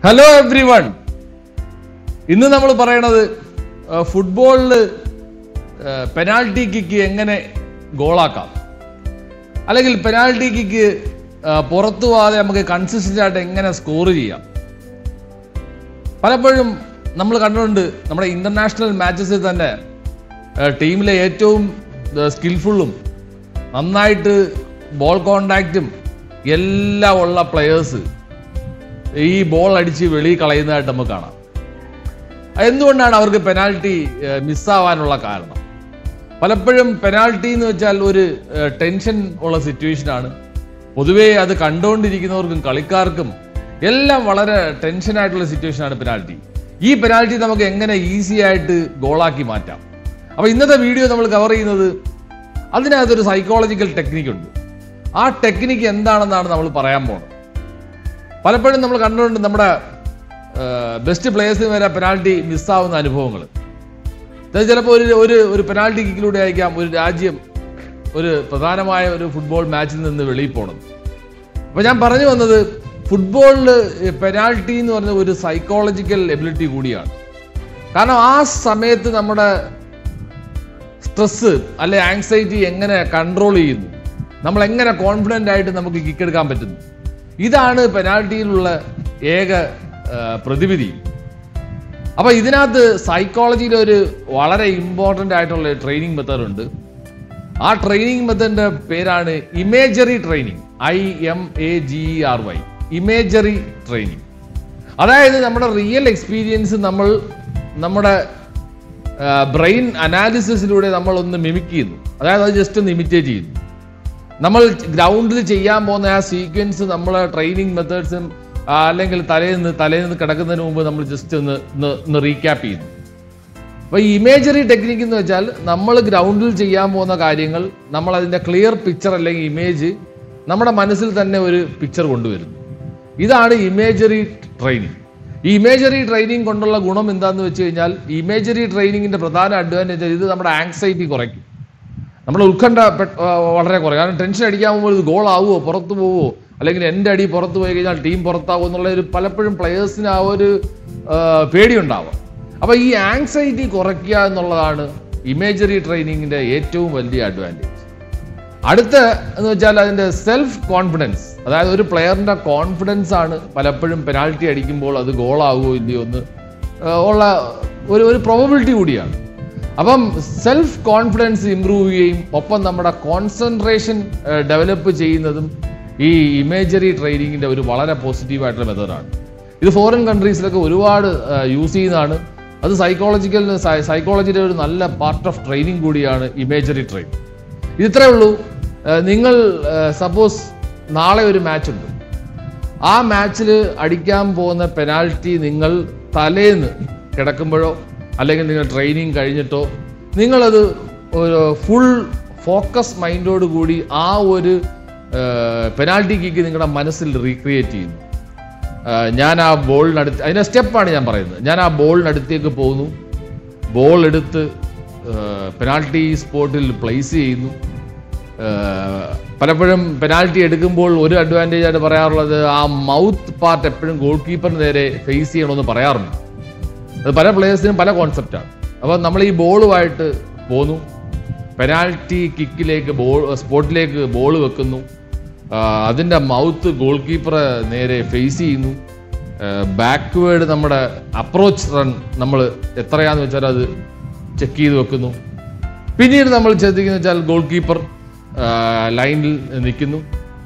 hello every one ഇന്ന് നമ്മൾ പറയണത് ഫുട്ബോളിൽ പെനാൾട്ടി കിക്ക് എങ്ങനെ ഗോളാക്കാം അല്ലെങ്കിൽ പെനാൾട്ടി കിക്ക് പുറത്തു പോകാതെ നമുക്ക് കൺസിസ്റ്റന്റ് ആയിട്ട് എങ്ങനെ സ്കോർ ചെയ്യാം പലപ്പോഴും നമ്മൾ കണ്ടിട്ടുണ്ട് നമ്മുടെ ഇന്റർനാഷണൽ മാച്ചസിൽ തന്നെ ടീമിലെ ഏറ്റവും സ്കിൽഫുള്ളും നന്നായിട്ട് ബോൾ കോണ്ടാക്റ്റും എല്ലാം ഉള്ള പ്ലെയേഴ്സ് ഈ ബോൾ അടിച്ച് വെളിയിൽ കളയുന്നതായിട്ട് നമുക്ക് കാണാം എന്തുകൊണ്ടാണ് അവർക്ക് പെനാൽറ്റി മിസ്സാവാനുള്ള കാരണം പലപ്പോഴും പെനാൽറ്റി എന്ന് വെച്ചാൽ ഒരു ടെൻഷൻ ഉള്ള സിറ്റുവേഷൻ ആണ് പൊതുവേ അത് കണ്ടുകൊണ്ടിരിക്കുന്നവർക്കും കളിക്കാർക്കും എല്ലാം വളരെ ടെൻഷൻ ആയിട്ടുള്ള സിറ്റുവേഷൻ ആണ് പെനാൽറ്റി ഈ പെനാൽറ്റി നമുക്ക് എങ്ങനെ ഈസി ആയിട്ട് ഗോളാക്കി മാറ്റാം അപ്പൊ ഇന്നത്തെ വീഡിയോ നമ്മൾ കവർ ചെയ്യുന്നത് അതിനകത്തൊരു സൈക്കോളജിക്കൽ ടെക്നിക്ക് ഉണ്ട് ആ ടെക്നിക്ക് എന്താണെന്നാണ് നമ്മൾ പറയാൻ പോകുന്നത് പലപ്പോഴും നമ്മൾ കണ്ടുകൊണ്ട് നമ്മുടെ ബെസ്റ്റ് പ്ലേയേഴ്സിന് വരെ പെനാൾട്ടി മിസ്സാവുന്ന അനുഭവങ്ങൾ ചിലപ്പോൾ ഒരു ഒരു ഒരു പെനാൾട്ടി കിക്കിലൂടെ ആയിരിക്കാം ഒരു രാജ്യം ഒരു പ്രധാനമായ ഒരു ഫുട്ബോൾ മാച്ചിൽ നിന്ന് വെളിയിൽ പോകണം അപ്പൊ ഞാൻ പറഞ്ഞു വന്നത് ഫുട്ബോളിൽ പെനാൾട്ടി എന്ന് പറയുന്ന ഒരു സൈക്കോളജിക്കൽ എബിലിറ്റി കൂടിയാണ് കാരണം ആ സമയത്ത് നമ്മുടെ സ്ട്രെസ് അല്ലെ ആങ്സൈറ്റി എങ്ങനെ കൺട്രോൾ ചെയ്യുന്നു നമ്മൾ എങ്ങനെ കോൺഫിഡൻ്റ് ആയിട്ട് നമുക്ക് കിക്ക് എടുക്കാൻ പറ്റുന്നു ഇതാണ് പെനാൾട്ടിയിലുള്ള ഏക പ്രതിവിധി അപ്പൊ ഇതിനകത്ത് സൈക്കോളജിയിൽ ഒരു വളരെ ഇമ്പോർട്ടൻ്റ് ആയിട്ടുള്ള ട്രെയിനിങ് മെത്തേഡ് ഉണ്ട് ആ ട്രെയിനിങ് മെത്തേഡിന്റെ പേരാണ് imagery training I M A G R Y imagery training അതായത് നമ്മുടെ റിയൽ എക്സ്പീരിയൻസ് നമ്മൾ നമ്മുടെ ബ്രെയിൻ അനാലിസിസിലൂടെ നമ്മൾ ഒന്ന് മിമിക് ചെയ്യുന്നു അതായത് അത് ജസ്റ്റ് ഒന്ന് ഇമിറ്റേറ്റ് ചെയ്യുന്നു നമ്മൾ ഗ്രൗണ്ടിൽ ചെയ്യാൻ പോകുന്ന ആ സീക്വൻസ് നമ്മളെ ട്രെയിനിങ് മെത്തേഡ്സും അല്ലെങ്കിൽ തലേന്ന് തലേന്ന് കിടക്കുന്നതിന് മുമ്പ് നമ്മൾ ജസ്റ്റ് ഒന്ന് ഒന്ന് റീക്യാപ്പ് ചെയ്യുന്നു അപ്പൊ ഈ ഇമേജറി ടെക്നിക്ക് എന്ന് വെച്ചാൽ നമ്മൾ ഗ്രൗണ്ടിൽ ചെയ്യാൻ പോകുന്ന കാര്യങ്ങൾ നമ്മൾ അതിന്റെ ക്ലിയർ പിക്ചർ അല്ലെങ്കിൽ ഇമേജ് നമ്മുടെ മനസ്സിൽ തന്നെ ഒരു പിക്ചർ കൊണ്ടുവരുന്നു ഇതാണ് ഇമേജറി ട്രെയിനിങ് ഈ ഇമേജറി ട്രെയിനിങ് കൊണ്ടുള്ള ഗുണം എന്താന്ന് വെച്ച് കഴിഞ്ഞാൽ ഇമേജറി ട്രെയിനിങ്ങിന്റെ പ്രധാന അഡ്വാൻറ്റേജ് ഇത് നമ്മുടെ ആങ്സൈറ്റി കുറയ്ക്കും നമ്മുടെ ഉത്കണ്ഠ വളരെ കുറയും കാരണം ടെൻഷൻ അടിക്കാൻ പോകുമ്പോൾ ഇത് ഗോൾ ആവുമോ പുറത്തു പോവോ അല്ലെങ്കിൽ എൻ്റെ അടി പുറത്തു പോയി കഴിഞ്ഞാൽ ടീം പുറത്താവും എന്നുള്ള ഒരു പലപ്പോഴും പ്ലെയേഴ്സിന് ആ ഒരു പേടിയുണ്ടാവാം അപ്പൊ ഈ ആങ്സൈറ്റി കുറയ്ക്കുക എന്നുള്ളതാണ് ഇമേജറി ട്രെയിനിങ്ങിന്റെ ഏറ്റവും വലിയ അഡ്വാൻറ്റേജ് അടുത്ത എന്ന് വെച്ചാൽ അതിന്റെ സെൽഫ് കോൺഫിഡൻസ് അതായത് ഒരു പ്ലെയറിന്റെ കോൺഫിഡൻസ് ആണ് പലപ്പോഴും പെനാൽറ്റി അടിക്കുമ്പോൾ അത് ഗോളാവുമോ ഇല്ലയോ എന്ന് ഉള്ള ഒരു ഒരു പ്രോബബിലിറ്റി കൂടിയാണ് അപ്പം സെൽഫ് കോൺഫിഡൻസ് ഇമ്പ്രൂവ് ചെയ്യുകയും ഒപ്പം നമ്മുടെ കോൺസെൻട്രേഷൻ ഡെവലപ്പ് ചെയ്യുന്നതും ഈ ഇമേജറി ട്രെയിനിങ്ങിന്റെ ഒരു വളരെ പോസിറ്റീവ് ആയിട്ടുള്ള മെത്തേഡാണ് ഇത് ഫോറിൻ കൺട്രീസിലൊക്കെ ഒരുപാട് യൂസ് ചെയ്യുന്നതാണ് അത് സൈക്കോളജിക്കൽ സൈക്കോളജിയുടെ ഒരു നല്ല പാർട്ട് ഓഫ് ട്രെയിനിങ് കൂടിയാണ് ഇമേജറി ട്രെയിനിങ് ഇത് ഇത്രേ ഉള്ളൂ നിങ്ങൾ സപ്പോസ് നാളെ ഒരു മാച്ച് ഉണ്ട് ആ മാച്ചിൽ അടിക്കാൻ പോകുന്ന പെനാൽറ്റി നിങ്ങൾ തലേന്ന് കിടക്കുമ്പോഴോ അല്ലെങ്കിൽ നിങ്ങൾ ട്രെയിനിങ് കഴിഞ്ഞിട്ടോ നിങ്ങളത് ഒരു ഫുൾ ഫോക്കസ് മൈൻഡോട് കൂടി ആ ഒരു പെനാൽറ്റി കിക്ക് നിങ്ങളുടെ മനസ്സിൽ റീക്രിയേറ്റ് ചെയ്യുന്നു ഞാൻ ആ ബോളിനടുത്ത് അതിൻ്റെ സ്റ്റെപ്പാണ് ഞാൻ പറയുന്നത് ഞാൻ ആ ബോളിനടുത്തേക്ക് പോകുന്നു ബോൾ എടുത്ത് പെനാൽറ്റി സ്പോട്ടിൽ പ്ലേസ് ചെയ്യുന്നു പലപ്പോഴും പെനാൽറ്റി എടുക്കുമ്പോൾ ഒരു അഡ്വാൻറ്റേജ് ആയിട്ട് പറയാറുള്ളത് ആ മൗത്ത് പാർട്ട് എപ്പോഴും ഗോൾ കീപ്പറിന് നേരെ ഫേസ് ചെയ്യണമെന്ന് പറയാറുണ്ട് അത് പല പ്ലേയേഴ്സിനും പല കോൺസെപ്റ്റാണ് അപ്പോൾ നമ്മൾ ഈ ബോളുമായിട്ട് പോന്നു പെനാൽറ്റി കിക്കിലേക്ക് ബോൾ സ്പോട്ടിലേക്ക് ബോൾ വെക്കുന്നു അതിൻ്റെ മൗത്ത് ഗോൾ കീപ്പറെ നേരെ ഫേസ് ചെയ്യുന്നു ബാക്ക്വേഡ് നമ്മുടെ അപ്രോച്ച് റൺ നമ്മൾ എത്രയാന്ന് വെച്ചാൽ അത് ചെക്ക് ചെയ്ത് വെക്കുന്നു പിന്നീട് നമ്മൾ ശ്രദ്ധിക്കുന്ന വെച്ചാൽ ഗോൾ കീപ്പർ ലൈനിൽ നിൽക്കുന്നു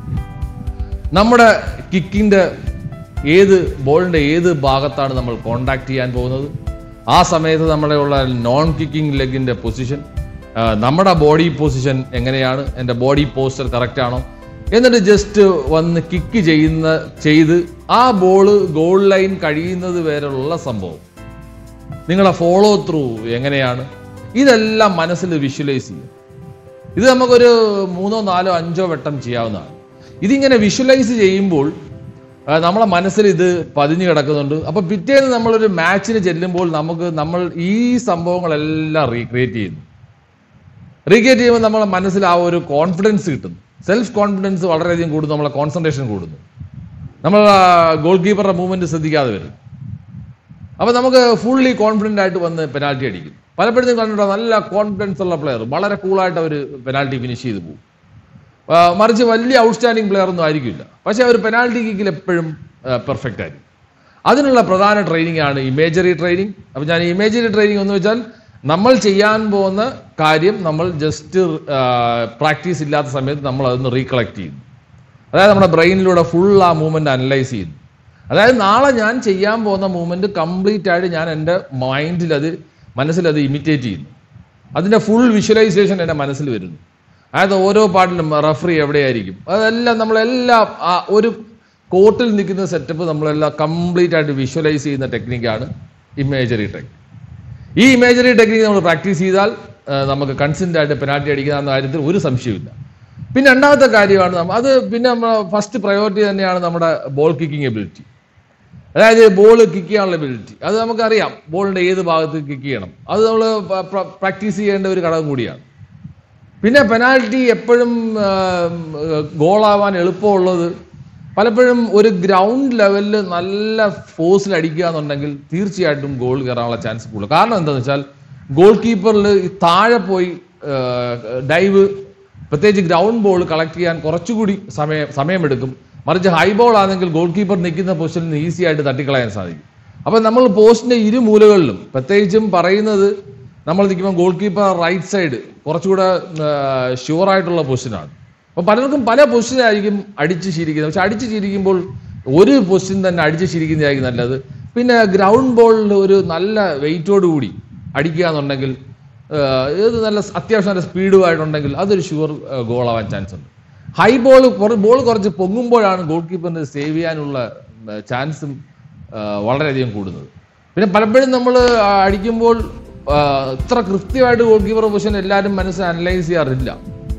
നമ്മുടെ കിക്കിൻ്റെ ഏത് ബോളിൻ്റെ ഏത് ഭാഗത്താണ് നമ്മൾ കോണ്ടാക്ട് ചെയ്യാൻ പോകുന്നത് ആ സമയത്ത് നമ്മുടെ ഉള്ള നോൺ കിക്കിംഗ് ലെഗിൻ്റെ പൊസിഷൻ നമ്മുടെ ബോഡി പൊസിഷൻ എങ്ങനെയാണ് എൻ്റെ ബോഡി പോസ്റ്റർ കറക്റ്റ് ആണോ എന്നിട്ട് ജസ്റ്റ് വന്ന് കിക്ക് ചെയ്യുന്ന ചെയ്ത് ആ ബോള് ഗോൾ ലൈൻ കഴിയുന്നത് വരെയുള്ള സംഭവം നിങ്ങളെ ഫോളോ ത്രൂ എങ്ങനെയാണ് ഇതെല്ലാം മനസ്സിൽ വിഷ്വലൈസ് ചെയ്യും ഇത് നമുക്കൊരു മൂന്നോ നാലോ അഞ്ചോ വട്ടം ചെയ്യാവുന്നതാണ് ഇതിങ്ങനെ വിഷ്വലൈസ് ചെയ്യുമ്പോൾ നമ്മളെ മനസ്സിൽ ഇത് പതിഞ്ഞു കിടക്കുന്നുണ്ട് അപ്പൊ പിറ്റേന്ന് നമ്മളൊരു മാച്ചിന് ചെല്ലുമ്പോൾ നമുക്ക് നമ്മൾ ഈ സംഭവങ്ങളെല്ലാം റീക്രിയേറ്റ് ചെയ്യുന്നു റീക്രിയേറ്റ് ചെയ്യുമ്പോൾ നമ്മളെ മനസ്സിൽ ആ ഒരു കോൺഫിഡൻസ് കിട്ടുന്നു സെൽഫ് കോൺഫിഡൻസ് വളരെയധികം കൂടുന്നു നമ്മളെ കോൺസെൻട്രേഷൻ കൂടുന്നു നമ്മൾ ഗോൾ കീപ്പറുടെ മൂവ്മെന്റ് ശ്രദ്ധിക്കാതെ വരും അപ്പോൾ നമുക്ക് ഫുള്ളി കോൺഫിഡൻ്റ് ആയിട്ട് വന്ന് പെനാൽറ്റി അടിക്കും പലപ്പോഴും കണ്ടിട്ടോ നല്ല കോൺഫിഡൻസ് ഉള്ള പ്ലെയർ വളരെ കൂളായിട്ട് അവർ പെനാൽറ്റി ഫിനിഷ് ചെയ്ത് പോകും ആ, മറിച്ച് വലിയ ഔട്ട്സ്റ്റാൻഡിങ് പ്ലെയർ ഒന്നും ആയിരിക്കില്ല പക്ഷേ അവർ പെനാൽറ്റി കിക്കിൽ എപ്പോഴും പെർഫെക്റ്റ് ആയിരിക്കും അതിനുള്ള പ്രധാന ട്രെയിനിങ് ആണ് ഇമേജറി ട്രെയിനിങ് അപ്പോൾ ഞാൻ ഇമേജറി ട്രെയിനിങ് എന്ന് വെച്ചാൽ നമ്മൾ ചെയ്യാൻ പോകുന്ന കാര്യം നമ്മൾ ജസ്റ്റ് പ്രാക്ടീസ് ഇല്ലാത്ത സമയത്ത് നമ്മൾ അതൊന്ന് റീകളക്ട് ചെയ്യുന്നു അതായത് നമ്മുടെ ബ്രെയിനിലൂടെ ഫുൾ ആ മൂവ്മെന്റ് അനലൈസ് ചെയ്യുന്നു അതായത് നാളെ ഞാൻ ചെയ്യാൻ പോകുന്ന മൂവ്മെന്റ് കംപ്ലീറ്റ് ആയിട്ട് ഞാൻ എൻ്റെ മൈൻഡിൽ അത് മനസ്സിൽ അത് ഇമിറ്റേറ്റ് ചെയ്യുന്നു അതിൻ്റെ ഫുൾ വിഷ്വലൈസേഷൻ എൻ്റെ മനസ്സിൽ വരുന്നു അതായത് ഓരോ പാട്ടിലും റഫറി എവിടെയായിരിക്കും അതെല്ലാം നമ്മളെല്ലാം ആ ഒരു കോർട്ടിൽ നിൽക്കുന്ന സെറ്റപ്പ് നമ്മളെല്ലാം കംപ്ലീറ്റ് ആയിട്ട് വിഷ്വലൈസ് ചെയ്യുന്ന ടെക്നിക്കാണ് ഇമേജറി ടെക്നിക് ഈ ഇമേജറി ടെക്നിക്ക് നമ്മൾ പ്രാക്ടീസ് ചെയ്താൽ ആ, നമുക്ക് കൺസിൻ്റ് ആയിട്ട് പെനാൽറ്റി അടിക്കുന്ന എന്ന കാര്യത്തിൽ ഒരു സംശയമില്ല പിന്നെ രണ്ടാമത്തെ കാര്യമാണ് നമ്മ- അത് പിന്നെ നമ്മൾ ഫസ്റ്റ് പ്രയോറിറ്റി തന്നെയാണ് നമ്മുടെ ബോൾ കിക്കിംഗ് എബിലിറ്റി അതായത് ബോൾ കിക്ക് ചെയ്യാനുള്ള എബിലിറ്റി അത് നമുക്കറിയാം ബോളിന്റെ ഏത് ഭാഗത്ത് കിക്ക് ചെയ്യണം അത് നമ്മൾ പ്രാക്ടീസ് ചെയ്യേണ്ട ഒരു ഘടകം കൂടിയാണ് പിന്നെ പെനാൽറ്റി എപ്പോഴും ഗോളാവാൻ എളുപ്പമുള്ളത് പലപ്പോഴും ഒരു ഗ്രൗണ്ട് ലെവലിൽ നല്ല ഫോഴ്സിൽ അടിക്കുക എന്നുണ്ടെങ്കിൽ തീർച്ചയായിട്ടും ഗോൾ കയറാനുള്ള ചാൻസ് കൂടുതൽ കാരണം എന്താണെന്ന് വെച്ചാൽ ഗോൾ കീപ്പറിൽ താഴെ പോയി ഡൈവ് പ്രത്യേകിച്ച് ഗ്രൗണ്ട് ബോൾ കളക്ട് ചെയ്യാൻ കുറച്ചുകൂടി സമയം സമയമെടുക്കും മറിച്ച് ഹൈ ബോൾ ആണെങ്കിൽ ഗോൾ കീപ്പർ നിൽക്കുന്ന പൊസിഷനിൽ നിന്ന് ഈസി ആയിട്ട് തട്ടിക്കളയാൻ സാധിക്കും അപ്പം നമ്മൾ പോസ്റ്റിന്റെ ഇരു മൂലകളിലും പ്രത്യേകിച്ചും പറയുന്നത് നമ്മൾ നിൽക്കുമ്പോൾ ഗോൾ കീപ്പർ റൈറ്റ് സൈഡ് കുറച്ചുകൂടെ ഷുവർ ആയിട്ടുള്ള പൊസിഷനാണ് അപ്പോൾ പലർക്കും പല പൊസിഷനായിരിക്കും അടിച്ച് ശീലിക്കുന്നത് പക്ഷെ അടിച്ച് ശീലിക്കുമ്പോൾ ഒരു പൊസിഷൻ തന്നെ അടിച്ച് ശീലിക്കുന്നതായിരിക്കും നല്ലത് പിന്നെ ഗ്രൗണ്ട് ബോളിൽ ഒരു നല്ല വെയിറ്റോട് കൂടി അടിക്കുക എന്നുണ്ടെങ്കിൽ ആഹ് ഏത് നല്ല അത്യാവശ്യം നല്ല സ്പീഡുമായിട്ടുണ്ടെങ്കിൽ അതൊരു ഷുവർ ഗോളാവാൻ ചാൻസ് ഉണ്ട് ഹൈ ബോൾ ബോൾ കുറച്ച് പൊങ്ങുമ്പോഴാണ് ഗോൾ കീപ്പറിന് സേവ് ചെയ്യാനുള്ള ചാൻസും വളരെയധികം കൂടുന്നത് പിന്നെ പലപ്പോഴും നമ്മൾ അടിക്കുമ്പോൾ ആഹ് ഇത്ര കൃത്യമായിട്ട് ഗോൾ കീപ്പർ പൊസിഷൻ എല്ലാവരും മനസ്സ് അനലൈസ് ചെയ്യാറില്ല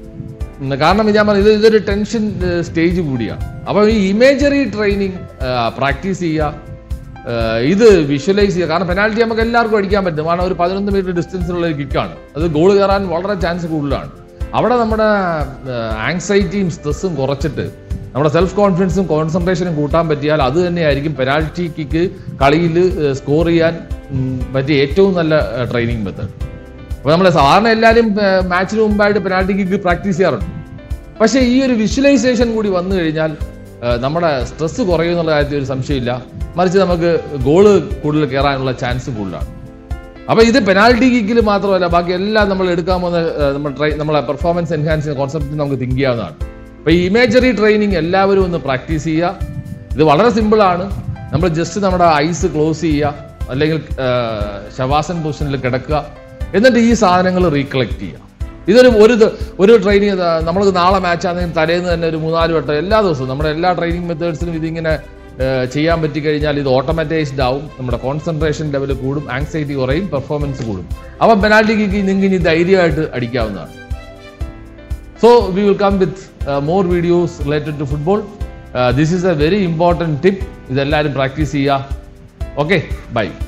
ഉം, കാരണം ഞാൻ പറഞ്ഞു ഇത് ഇതൊരു ടെൻഷൻ സ്റ്റേജ് കൂടിയാണ് അപ്പോൾ ഈ ഇമേജറി ട്രെയിനിങ് പ്രാക്ടീസ് ചെയ്യുക ആ, ഇത് വിഷ്വലൈസ് ചെയ്യുക കാരണം പെനാൽറ്റി നമുക്ക് എല്ലാവർക്കും അടിക്കാൻ പറ്റും കാരണം ഒരു പതിനൊന്ന് മീറ്റർ ഡിസ്റ്റൻസിലുള്ള ഒരു കിക്കാണ് അത് ഗോൾ കയറാൻ വളരെ ചാൻസ് കൂടുതലാണ് അവിടെ നമ്മുടെ ആങ്സൈറ്റിയും സ്ട്രെസ്സും കുറച്ചിട്ട് നമ്മുടെ സെൽഫ് കോൺഫിഡൻസും കോൺസെൻട്രേഷനും കൂട്ടാൻ പറ്റിയാൽ അത് തന്നെയായിരിക്കും പെനാൽറ്റി കിക്ക് കളിയിൽ സ്കോർ ചെയ്യാൻ ഉം, പറ്റിയ ഏറ്റവും നല്ല ട്രെയിനിങ് മെത്തേഡ് അപ്പോൾ നമ്മൾ സാധാരണ എല്ലാവരും മാച്ചിന് മുമ്പായിട്ട് പെനാൽറ്റി കിക്ക് പ്രാക്ടീസ് ചെയ്യാറുണ്ട് പക്ഷേ ഈ ഒരു വിഷ്വലൈസേഷൻ കൂടി വന്നു കഴിഞ്ഞാൽ ആ, നമ്മുടെ സ്ട്രെസ് കുറയും എന്നുള്ള കാര്യത്തിൽ ഒരു സംശയമില്ല മറിച്ച് നമുക്ക് ഗോള് കൂടുതൽ കയറാനുള്ള ചാൻസ് കൂടുതലാണ് അപ്പോൾ ഇത് പെനാൽറ്റി കിക്കിൽ മാത്രമല്ല ബാക്കി എല്ലാം നമ്മൾ എടുക്കാൻ പോകുന്ന ആ, നമ്മൾ ട്രൈ നമ്മളെ പെർഫോമൻസ് എൻഹാൻസ് കോൺസെപ്റ്റ് നമുക്ക് തിങ്ക് ചെയ്യാവുന്നതാണ് അപ്പോൾ ഈ ഇമേജറി ട്രെയിനിങ് എല്ലാവരും ഒന്ന് പ്രാക്ടീസ് ചെയ്യുക ഇത് വളരെ സിമ്പിളാണ് നമ്മൾ ജസ്റ്റ് നമ്മുടെ ഐസ് ക്ലോസ് ചെയ്യുക അല്ലെങ്കിൽ ആ, ശവാസൻ പൊസിഷനിൽ കിടക്കുക എന്നിട്ട് ഈ സാധനങ്ങൾ റീകളക്ട് ചെയ്യുക ഇതൊരു ഒരു ദ- ഒരു ട്രെയിനിങ് നമ്മൾക്ക് നാളെ മാച്ച് ആണെങ്കിൽ തലേന്ന് തന്നെ ഒരു മൂന്നാല് വട്ടം എല്ലാ ദിവസവും നമ്മുടെ എല്ലാ ട്രെയിനിങ് മെത്തേഡ്സിലും ഇതിങ്ങനെ ഏഹ്, ചെയ്യാൻ പറ്റി കഴിഞ്ഞാൽ ഇത് ഓട്ടോമാറ്റൈസ്ഡ് ആവും നമ്മുടെ കോൺസെൻട്രേഷൻ ലെവൽ കൂടും ആങ്സൈറ്റി കുറയും പെർഫോമൻസ് കൂടും അപ്പം പെനാൽറ്റി കിക്ക് നിങ്ങൾക്ക് ഇനി ധൈര്യമായിട്ട് അടിക്കാവുന്നതാണ് so we will come with more videos related to football this is a very important tip ഇതെല്ലാവരും പ്രാക്ടീസ് ചെയ്യുക ഓക്കെ ബൈ